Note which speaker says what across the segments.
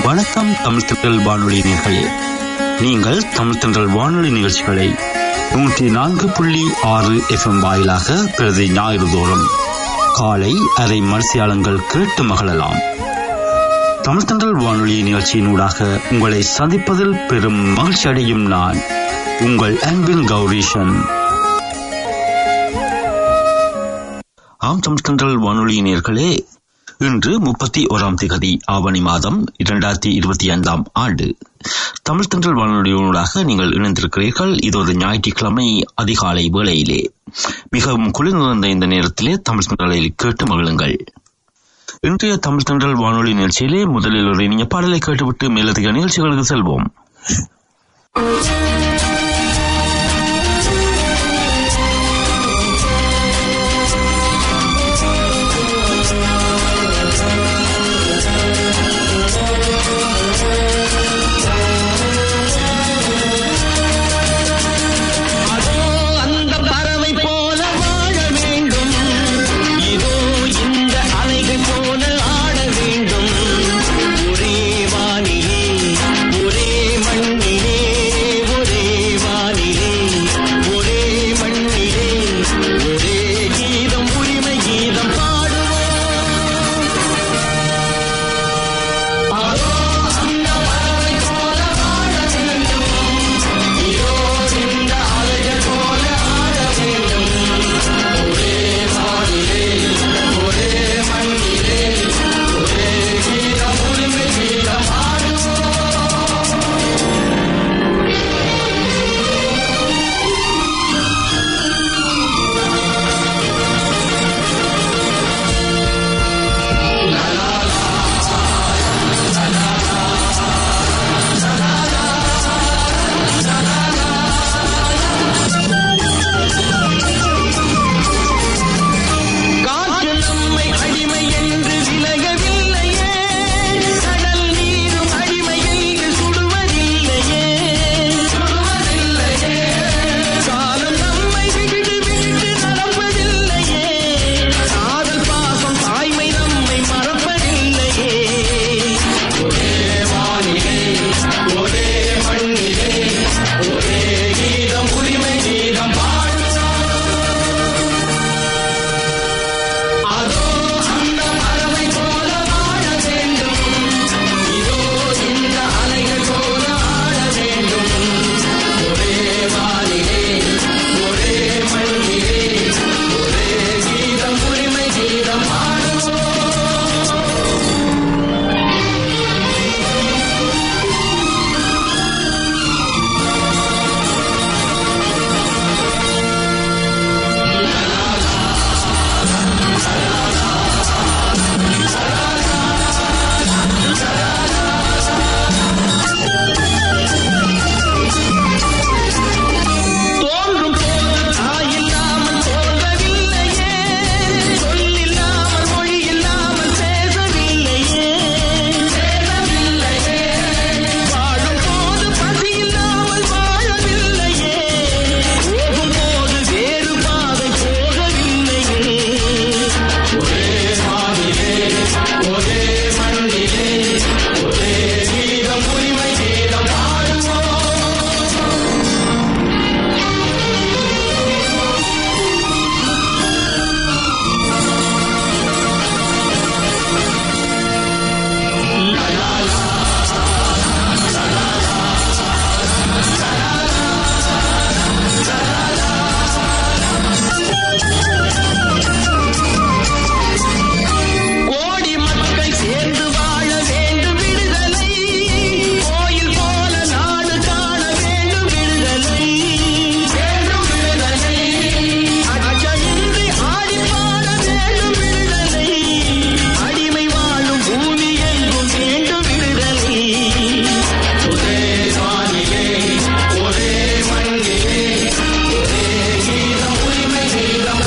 Speaker 1: வணக்கம் தமிழ் திண்டல் வானொலி நேர்களே நீங்கள் தமிழ் திண்டல் வானொலி நிகழ்ச்சிகளை நூற்றி நான்கு புள்ளி ஆறு எஃப்எம் வாயிலாக பிரதி ஞாயிறு தோறும் காலை அரை மனசியாளங்கள் கேட்டு மகிழலாம் தமிழ் திண்டல் வானொலி நிகழ்ச்சியினூடாக உங்களை சந்திப்பதில் பெரும் மகிழ்ச்சி அடையும் நான் உங்கள் அன்பின் கௌரீஷன் ஆம் தமிழ் திண்டல் வானொலி நேர்களே இன்று முப்பத்தி ஓராம் திகதி ஆவணி மாதம் இரண்டாயிரத்தி இருபத்தி ஐந்தாம் ஆண்டு தமிழ் தென்றல் வானொலியூடாக நீங்கள் இணைந்திருக்கிறீர்கள் இது ஒரு ஞாயிற்றுக்கிழமை அதிகாலை வேளையிலே மிகவும் குளிர்ந்த இந்த நேரத்திலே தமிழ் தென்றலில் கேட்டு மகிழுங்கள் இன்றைய தமிழ் தென்றல் வானொலி நிகழ்ச்சியிலே முதலில் ஒரு இனிய பாடலை கேட்டுவிட்டு மேலதிக நிகழ்ச்சிகளுக்கு செல்வோம்
Speaker 2: அதோ அந்த பறவை போல வாழ வேண்டும் இதோ இந்த அலைகள் போல ஆட வேண்டும் ஒரே வானிலே ஒரே மண்ணிலே ஒரே வானிலே ஒரே மண்ணிலே ஒரே கீதம் உரிமை கீதம் பாடுவோம் அதோ அந்த பறவை போல வாழ வேண்டும் இதோ இந்த அலைகள் போல ஆட வேண்டும் ஒரே வானிலே ஒரே மண்ணிலே ஒரே கீதம் உரிமை கீதம் காற்று நம்மை அடிமை என்று விலகவில்லையே கடல் நீரும் அடிமை என்று சுடுவதில்லையே சுடுவதில்லையே காலம் நம்மை விட்டு விட்டு நடப்பதில்லையே காதல் பாசம் தாய்மை நம்மை மறப்பதில்லையே ஒரே வானிலே ஒரே மண்ணிலே ஒரே கீதம் உரிமை கீதம் பாடுவோம் அதோ அந்த பறவை போல வாழ வேண்டும் இதோ இந்த அலைகள் போல ஆட வேண்டும் ஒரே வானிலே ஒரே மண்ணிலே ஒரே கீதம் உரிமை கீதம் பாடுவோம் தோன்றும் போது தாயில்லாமல் தோன்றவில்லையே சொல்லில்லாமல் மொழி இல்லாமல் பேசவில்லையே பேசவில்லையே வாழும் போது பசி இல்லாமல் வாழவில்லையே போகும் போது வேறு பாதை போகவில்லையே ஒரே வானிலே ஒரே மண்ணிலே ஒரே கீதம் உரிமை கீதம் பாடுவோம் கோடி மக்கள் சேர்ந்து வாழ வேண்டும் விடுதலை கோயில் போல நாடு காண வேண்டும் விடுதலை வேண்டும் விடுதலை அச்சமின்றி ஆடி பாட வேண்டும் விடுதலை அடிமை வாழும் பூமி எங்கும் வேண்டும் விடுதலை ஒரே வானிலே ஒரே மண்ணிலே ஒரே கீதம் உரிமை கீதம்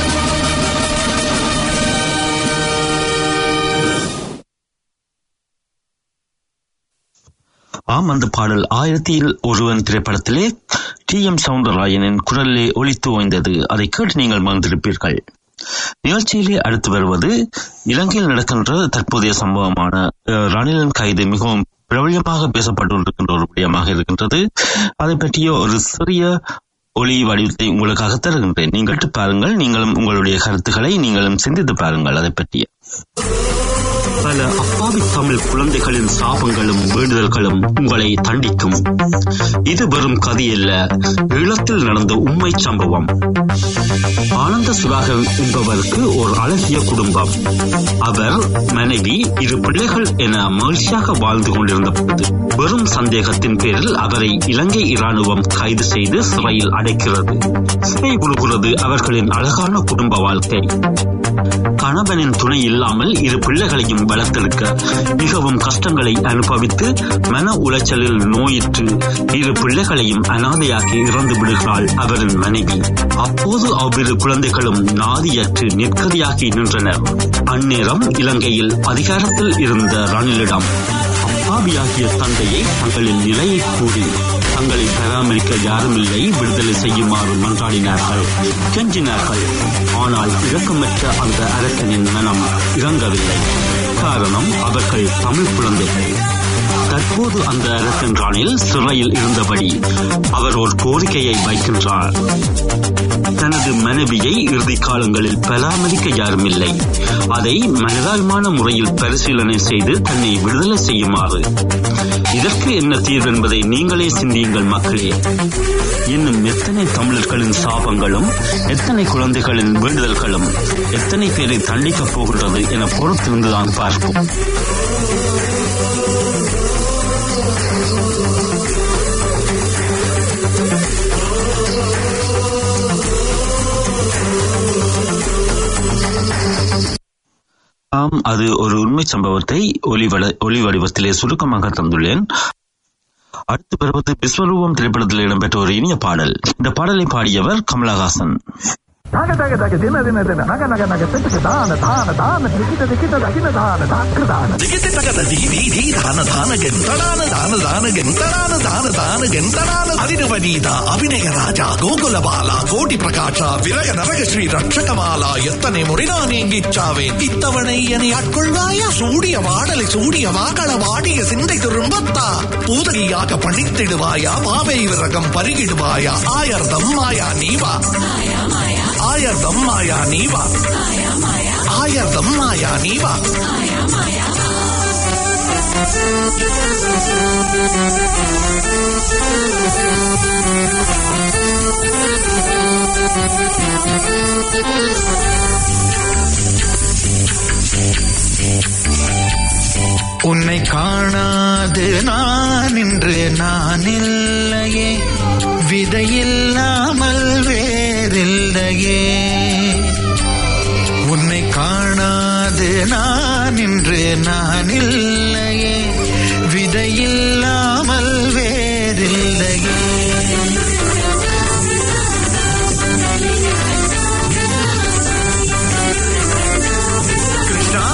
Speaker 1: ஆம் அந்த பாடல் ஆயிரத்தில் ஒருவன் திரைப்படத்திலே டி எம் சவுந்தரராயனின் குரலிலே ஒலித்து ஓய்ந்தது அதை கேட்டு நீங்கள் மறந்திருப்பீர்கள் நிகழ்ச்சியிலே அடுத்து வருவது இலங்கையில் நடக்கின்ற தற்போதைய சம்பவமான அஹ், ரணிலின் கைது மிகவும் பிரபலியமாக பேசப்பட்டுள்ள ஒரு விடயமாக இருக்கின்றது அதை பற்றிய ஒரு சிறிய ஒளி வடிவத்தை உங்களுக்காக தருகின்றேன் நீங்கள் கேட்டு பாருங்கள் நீங்களும் உங்களுடைய கருத்துக்களை நீங்களும் சிந்தித்து பாருங்கள் அதை பற்றிய பல அப்பாவி தமிழ் குழந்தைகளின் சாபங்களும் வேண்டுதல்களும் உங்களை தண்டிக்கும் இது வெறும் கதையல்ல ஈழத்தில் நடந்த உண்மை சம்பவம் ஆனந்த சுதாகர் என்பவருக்கு ஒரு அழகிய குடும்பம் அவர் மனைவி இரு பிள்ளைகள் என மகிழ்ச்சியாக வாழ்ந்து கொண்டிருந்த போது வெறும் சந்தேகத்தின் பேரில் அவரை இலங்கை இராணுவம் கைது செய்து சிறையில் அடைக்கிறது சிறை உருகிறது அவர்களின் அழகான குடும்ப வாழ்க்கை கணவனின் துணை இல்லாமல் இரு பிள்ளைகளையும் வளர்த்தெடுக்க மிகவும் கஷ்டங்களை அனுபவித்து மன உளைச்சலில் நோயிற்று இரு பிள்ளைகளையும் அனாதையாக்கி இறந்து விடுகிறாள் அவரின் மனைவி அப்போது அவ்விரு குழந்தைகளும் நாதியற்று நிற்கதியாகி நின்றனர் அந்நேரம் இலங்கையில் அதிகாரத்தில் இருந்த ரணிலிடம் அப்பாவியாகிய தந்தையை தங்களின் நிலையை கூறி தங்களை பராமரிக்க யாருமில்லை விடுதலை செய்யுமாறு மன்றாடினார்கள் கெஞ்சினார்கள் ஆனால் இரக்கமற்ற அந்த அரசனின் மனம் இறங்கவில்லை காரணம் அவர்கள் தமிழ் குழந்தைகள் தற்போது அந்த அரசன் ராணில் சிறையில் இருந்தபடி அவர் ஒரு கோரிக்கையை வைக்கின்றார் தனது மனைவியை இறுதி காலங்களில் பராமரிக்க யாருமில்லை அதை மனிதாயமான முறையில் பரிசீலனை செய்து தன்னை விடுதலை செய்யுமாறு இதற்கு என்ன தீர்வு என்பதை நீங்களே சிந்தியுங்கள் மக்களே இன்னும் எத்தனை தமிழர்களின் சாபங்களும் எத்தனை குழந்தைகளின் வேண்டுதல்களும் எத்தனை பேரை தண்டிக்கப் போகின்றது என பொறுத்திருந்துதான் பார்ப்போம் ஆம் அது ஒரு உண்மை சம்பவத்தை ஒளிவட ஒளி வடிவத்திலே சுருக்கமாக தந்துள்ளேன் அடுத்து வருவது விஸ்வரூபம் திரைப்படத்தில் இடம்பெற்ற ஒரு இனிய பாடல் இந்த பாடலை பாடியவர் Kamal Haasan
Speaker 3: Daga daga daga dina dina dina naga naga naga tete dana dana dana dikita dikita dagina dana dakka dana
Speaker 4: దిగితే తగద దీది దీ ధాన ధాన గెంతడాన దాన దాన గెంతడాన దాన దాన గెంతడాన అదినవనీత అభినయ రాజ గోకుల బాల కోటి ప్రకాశ విరగ నరగ శ్రీ రక్షకమాల எத்தனை முறை நான் எங்கிச்சாவேன் இத்தவணை என்னை ஆட்கொள்வாயா சூடிய வாடலை சூடிய வாக்கள வாடிய சிந்தை திரும்பத்தா பூதகியாக பணித்திடுவாயா பாவை விரகம் பருகிடுவாயா ஆயர்தம் மாயா நீவா ஆயர்தம் மாயா நீவா ஆயர்தம் மாயா நீவா
Speaker 5: உன்னை காணாது நான் இன்று நான் இல்லையே விதையில்லாமல் வேறில்லையே உன்னை காணாது நான் இன்று நான் இல்லையே விதையில்லாமல் வேறில்லையே கிருஷ்ணா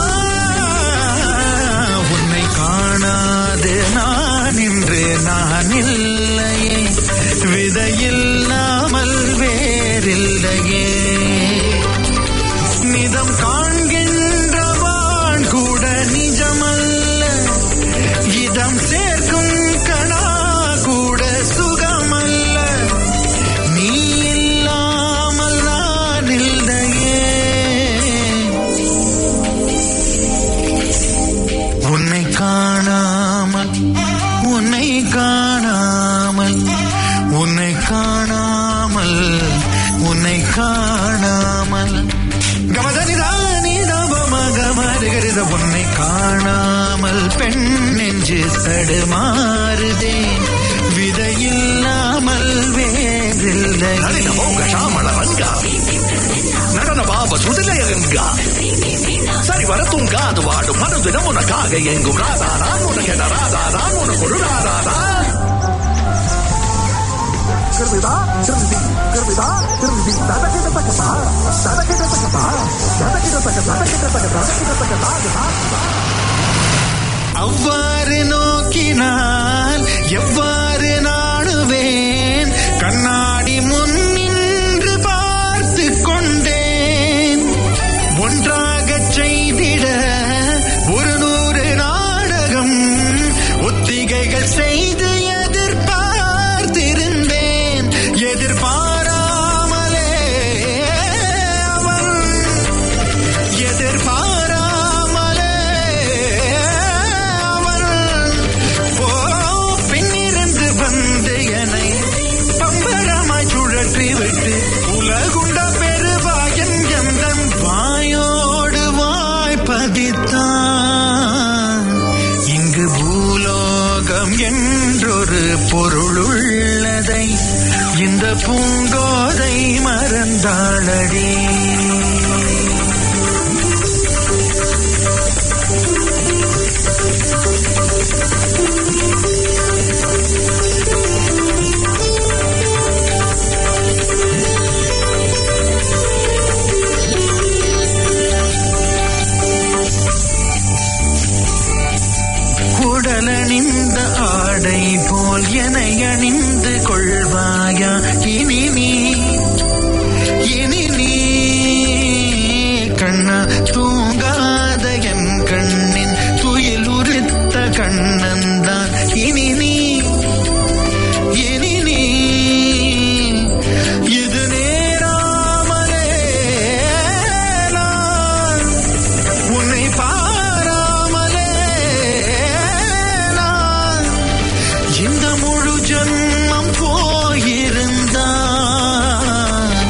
Speaker 5: உன்னை காணாது நான் இன்று நான் இல்லையே விதையில்லாமல் வேறில்லையே நிதம் காண்கின்றவான் கூட நிஜமல்ல இதம் சேர்க்கும் கணா கூட சுகமல்ல நீ இல்லாமல் நான் இல்லையே உன்னை காணாமல் உன்னை காணாமல் உன்னை காணாமல் உன்னை காணாமல் கமதனிதானி கமருகிறத உன்னை காணாமல் பெண் நெஞ்சு தடுமாறுதே விதையில்லாமல் வேறில்லை
Speaker 4: நளின மோக சாமள ரங்கா நடன பாப சுதிலயங்கா சரி வர தூங்காது வாடும் மனதினம் உனக்காக எங்கும் ராதா நான் உனக்கு ராதா நான் உனக்கு ஒரு ராதா நான்
Speaker 3: kirvida kirvidi kirvida kirvidi dada kita taka ta dada kita taka ta dada kita taka dada kita taka dada kita taka dada
Speaker 5: அவ்வாறு நோக்கினால் எவ்வாறு நாடுவேன் கண்ணாடி முன் நின்று பார்த்து கொண்டேன் உள்ளம் என்றொரு பொருளுள்ளதை இந்த பூங்கோதை மறந்தாளடி உடலணிந்த ஆடை போல் என அணிந்து கொள்வாயா இனி நீ இனி நீ கண்ணா தூங்காத என் கண்ணின் துயில் உறுத்த கண்ணந்தான் இனி நீ இனி நீ இது நேராமலே நான் உன்னை பாராமலே நான் இந்த முழு ஜன்மம் போயிருந்தான்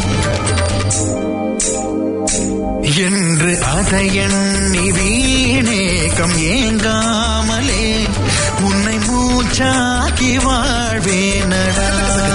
Speaker 5: என்று அதை எண்ணி வீணேக்கம் ஏங்காமலே உன்னை மூச்சாக்கி வாழ்வேனடா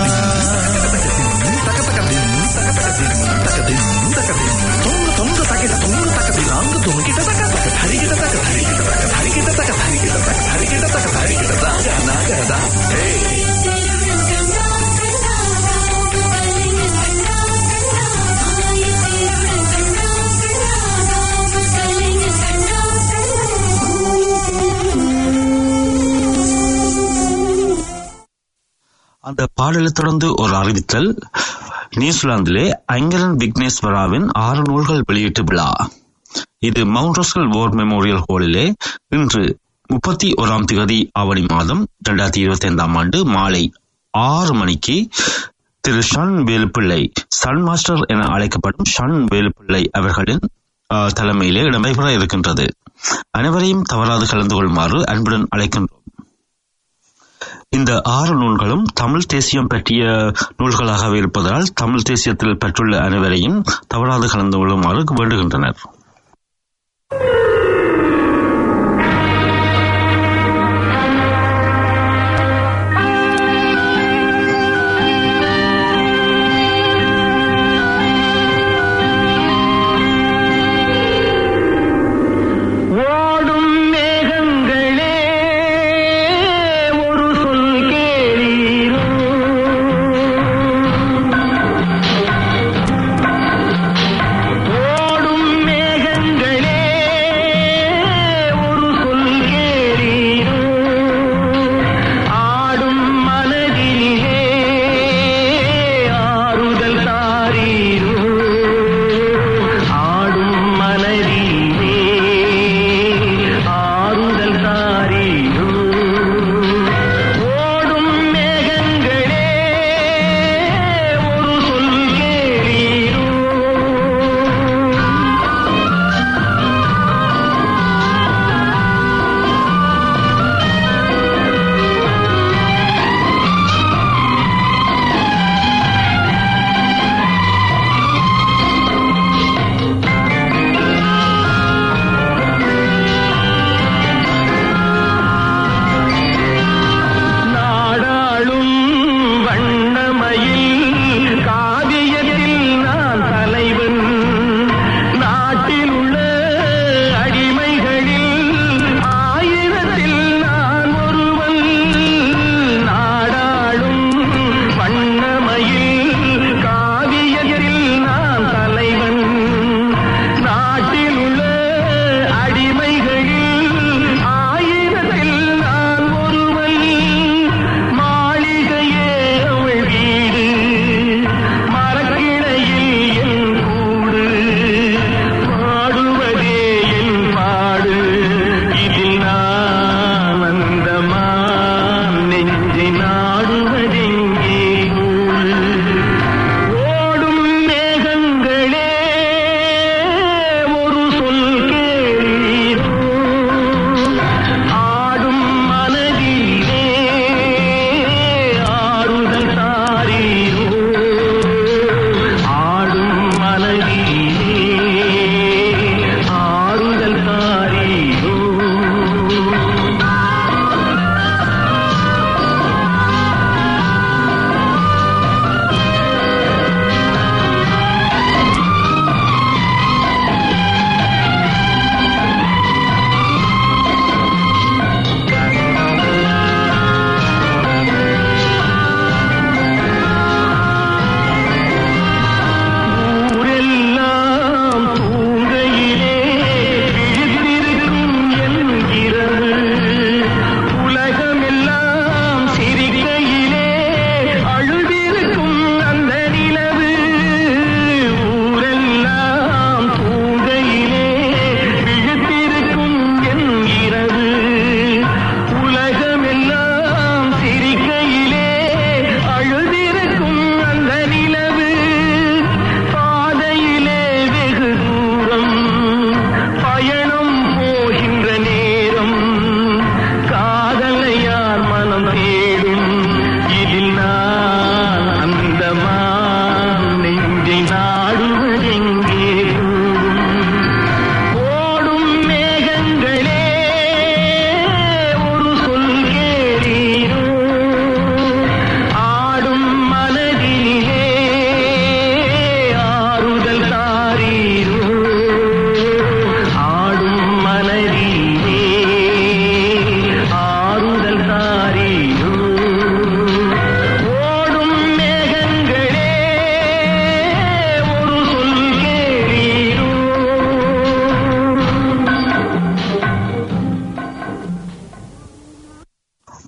Speaker 1: அந்த பாடலைத் தொடர்ந்து ஒரு அறிவித்தல் நியூசிலாந்திலே ஐங்கரன் விக்னேஸ்வராவின் ஆறு நூல்கள் வெளியீட்டு விழா இது மவுண்ட் ரோஸ்கல் வார் மெமோரியல் ஹாலிலே இன்று முப்பத்தி ஓராம் திகதி ஆவணி மாதம் இரண்டாயிரத்தி இருபத்தி ஐந்தாம் ஆண்டு மாலை ஆறு மணிக்கு திரு ஷன் வேலுப்பிள்ளை சன் மாஸ்டர் என அழைக்கப்படும் ஷன் வேலுப்பிள்ளை அவர்களின் ஆஹ், தலைமையிலே இடம்பெற இருக்கின்றது அனைவரையும் தவறாது கலந்து கொள்ளுமாறு அன்புடன் அழைக்கின்றோம் இந்த ஆறு நூல்களும் தமிழ் தேசியம் பற்றிய நூல்களாகவே இருப்பதால் தமிழ் தேசியத்தில் பெற்றுள்ள அனைவரையும் தவறாது கலந்து கொள்ளுமாறு வேண்டுகின்றனர்
Speaker 2: ஓடும் மேகங்களே ஒரு சொல் கேளீரோ ஓடும் மேகங்களே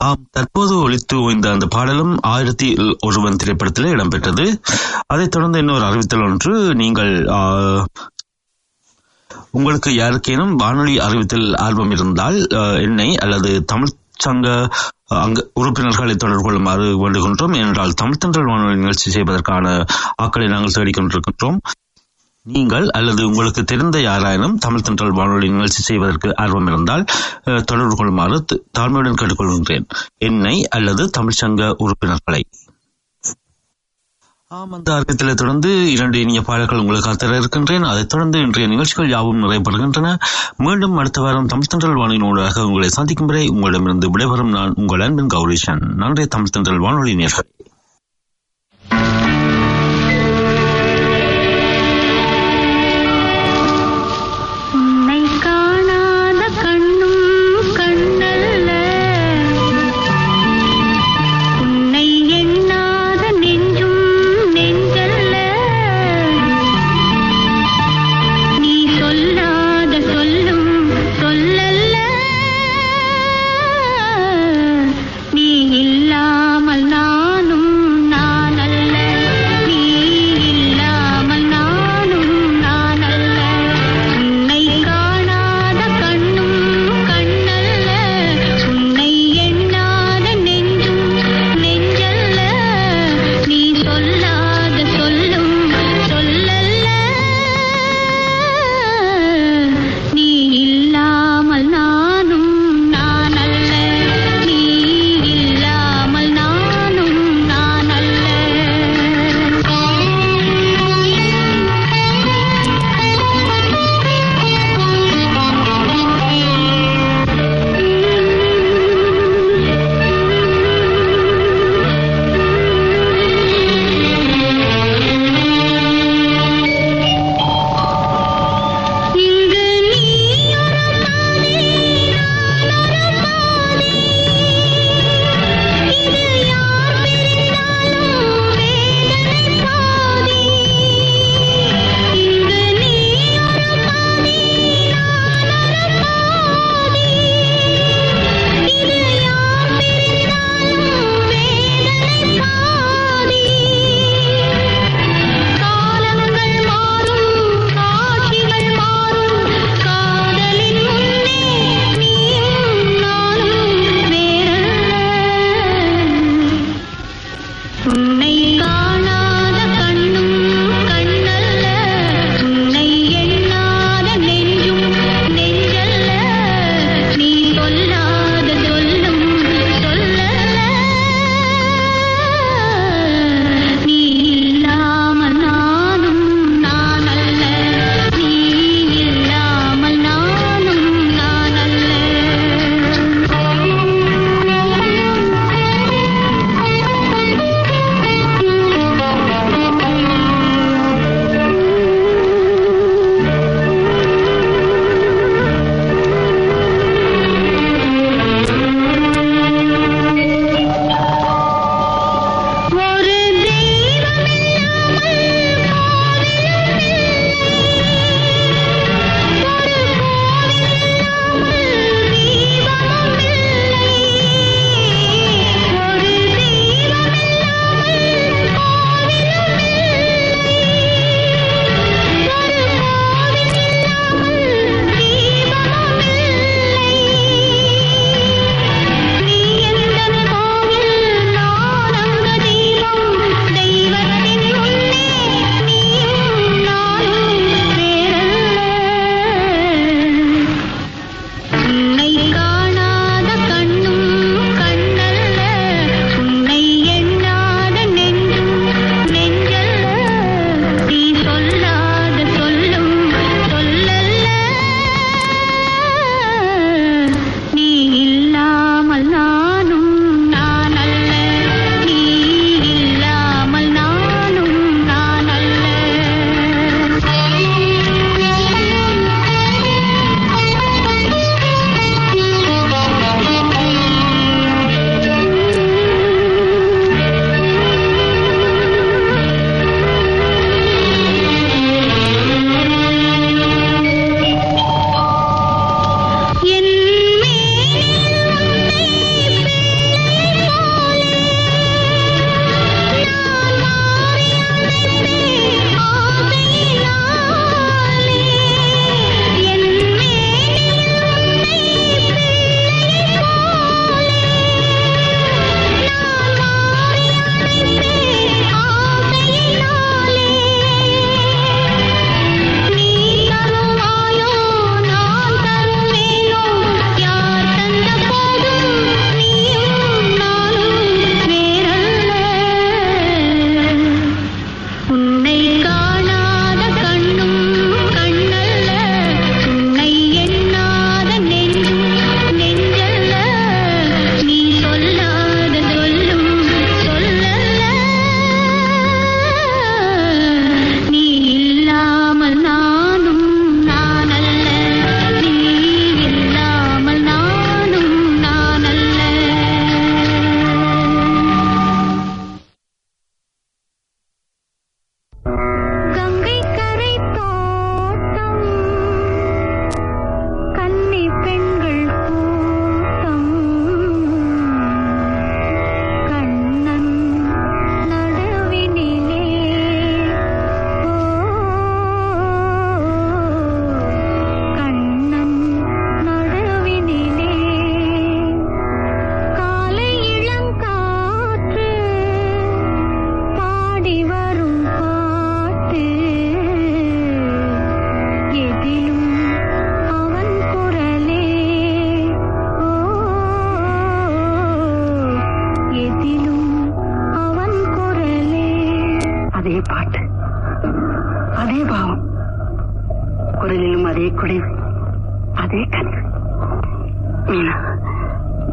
Speaker 1: ஆம் தற்போது ஒலித்து ஓய்ந்த அந்த பாடலும் ஆயிரத்தி ஒருவன் திரைப்படத்தில் இடம்பெற்றது அதைத் தொடர்ந்து இன்னொரு அறிவித்தல் ஒன்று நீங்கள் ஆ, உங்களுக்கு யாருக்கேனும் வானொலி அறிவித்தல் ஆல்பம் இருந்தால் ஆ, என்னை அல்லது தமிழ் சங்க அங்க உறுப்பினர்களை தொடர்பு கொள்ளுமாறு வேண்டுகின்றோம் ஏனென்றால் தமிழ் தென்றல் வானொலி நிகழ்ச்சி செய்வதற்கான ஆக்களை நாங்கள் தேடிக் கொண்டிருக்கின்றோம் நீங்கள் அல்லது உங்களுக்கு தெரிந்த யாராயினும் தமிழ் தென்றல் வானொலி நிகழ்ச்சி செய்வதற்கு ஆர்வம் இருந்தால் அஹ், தொடர்பு கொள்ளுமாறு த- தாழ்மையுடன் கேட்டுக்கொள்கின்றேன் என்னை அல்லது தமிழ் சங்க உறுப்பினர்களை ஆம் அந்த அறிவித்தலை தொடர்ந்து இரண்டு இனிய பாடல்கள் உங்களுக்கு தர இருக்கின்றேன் அதைத் தொடர்ந்து இன்றைய நிகழ்ச்சிகள் யாவும் நிறைவுபெறுகின்றன மீண்டும் அடுத்த வாரம் தமிழ் தென்றல் வானொலியினூடாக உங்களை சந்திக்கும் வரை உங்களிடமிருந்து விடைபெறும் நான் உங்கள் அன்பின் கௌரிஷன் நன்றி தமிழ் தென்றல் வானொலி நேர்கள்
Speaker 6: உன்னை காணாத கண்ணும் கண்ணல்ல உன்னை எண்ணாத நெஞ்சும் நெஞ்சல்ல நீ சொல்லாத சொல்லும் சொல்லல்ல நீ இல்லாமல் நானும்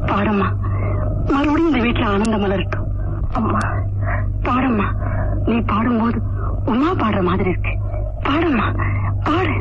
Speaker 7: பாடம்மா மறுபடியும் இந்த வீட்டுல ஆனந்தம் மலரட்டும் அம்மா பாடம்மா நீ பாடும்போது உமா பாடுற மாதிரி இருக்கு பாடம்மா பாடு